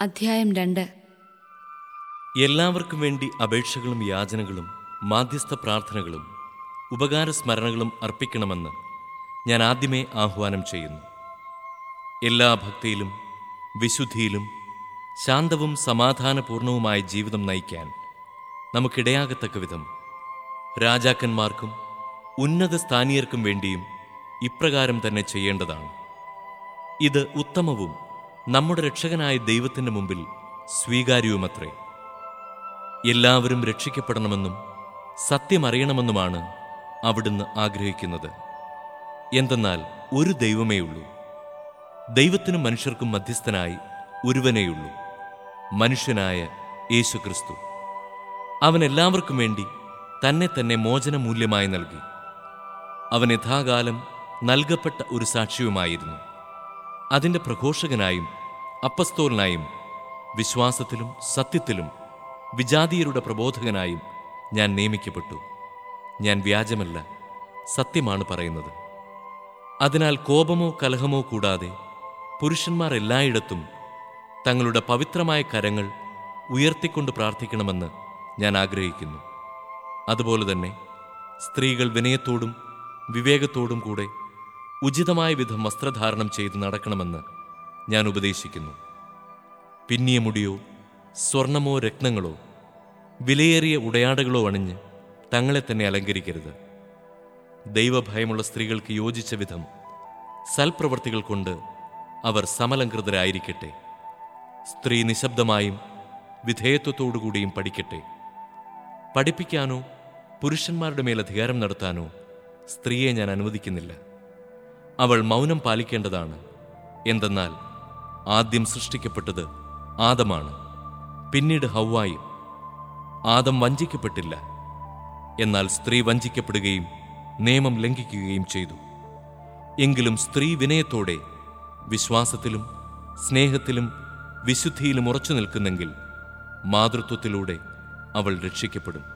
അധ്യായം രണ്ട് എല്ലാവർക്കും വേണ്ടി അപേക്ഷകളും യാചനകളും മാധ്യസ്ഥ പ്രാർത്ഥനകളും ഉപകാരസ്മരണകളും അർപ്പിക്കണമെന്ന് ഞാൻ ആദ്യമേ ആഹ്വാനം ചെയ്യുന്നു എല്ലാ ഭക്തിയിലും വിശുദ്ധിയിലും ശാന്തവും സമാധാനപൂർണവുമായ ജീവിതം നയിക്കാൻ നമുക്കിടയാകത്തക്ക വിധം രാജാക്കന്മാർക്കും ഉന്നത സ്ഥാനീയർക്കും വേണ്ടിയും ഇപ്രകാരം തന്നെ ചെയ്യേണ്ടതാണ് ഇത് ഉത്തമവും നമ്മുടെ രക്ഷകനായ ദൈവത്തിൻ്റെ മുമ്പിൽ സ്വീകാര്യവുമത്രേ എല്ലാവരും രക്ഷിക്കപ്പെടണമെന്നും സത്യമറിയണമെന്നുമാണ് അവിടുന്ന് ആഗ്രഹിക്കുന്നത് എന്തെന്നാൽ ഒരു ദൈവമേ ഉള്ളൂ ദൈവത്തിനും മനുഷ്യർക്കും മധ്യസ്ഥനായി ഒരുവനേയുള്ളൂ മനുഷ്യനായ യേശുക്രിസ്തു അവൻ എല്ലാവർക്കും വേണ്ടി തന്നെ തന്നെ മോചനമൂല്യമായി നൽകി അവൻ യഥാകാലം നൽകപ്പെട്ട ഒരു സാക്ഷ്യവുമായിരുന്നു അതിൻ്റെ പ്രഘോഷകനായും അപ്പസ്തോലനായും വിശ്വാസത്തിലും സത്യത്തിലും വിജാതീയരുടെ പ്രബോധകനായും ഞാൻ നിയമിക്കപ്പെട്ടു ഞാൻ വ്യാജമല്ല സത്യമാണ് പറയുന്നത് അതിനാൽ കോപമോ കലഹമോ കൂടാതെ പുരുഷന്മാർ എല്ലായിടത്തും തങ്ങളുടെ പവിത്രമായ കരങ്ങൾ ഉയർത്തിക്കൊണ്ട് പ്രാർത്ഥിക്കണമെന്ന് ഞാൻ ആഗ്രഹിക്കുന്നു അതുപോലെ തന്നെ സ്ത്രീകൾ വിനയത്തോടും വിവേകത്തോടും കൂടെ ഉചിതമായ വിധം വസ്ത്രധാരണം ചെയ്ത് നടക്കണമെന്ന് ഞാൻ ഉപദേശിക്കുന്നു പിന്നിയ മുടിയോ സ്വർണമോ രത്നങ്ങളോ വിലയേറിയ ഉടയാടകളോ അണിഞ്ഞ് തങ്ങളെ തന്നെ അലങ്കരിക്കരുത് ദൈവഭയമുള്ള സ്ത്രീകൾക്ക് യോജിച്ച വിധം സൽപ്രവർത്തികൾ കൊണ്ട് അവർ സമലങ്കൃതരായിരിക്കട്ടെ സ്ത്രീ നിശബ്ദമായും വിധേയത്വത്തോടുകൂടിയും പഠിക്കട്ടെ പഠിപ്പിക്കാനോ പുരുഷന്മാരുടെ മേൽ അധികാരം നടത്താനോ സ്ത്രീയെ ഞാൻ അനുവദിക്കുന്നില്ല അവൾ മൗനം പാലിക്കേണ്ടതാണ് എന്തെന്നാൽ ആദ്യം സൃഷ്ടിക്കപ്പെട്ടത് ആദമാണ് പിന്നീട് ഹൗവായും ആദം വഞ്ചിക്കപ്പെട്ടില്ല എന്നാൽ സ്ത്രീ വഞ്ചിക്കപ്പെടുകയും നിയമം ലംഘിക്കുകയും ചെയ്തു എങ്കിലും സ്ത്രീ വിനയത്തോടെ വിശ്വാസത്തിലും സ്നേഹത്തിലും വിശുദ്ധിയിലും ഉറച്ചു നിൽക്കുന്നെങ്കിൽ മാതൃത്വത്തിലൂടെ അവൾ രക്ഷിക്കപ്പെടും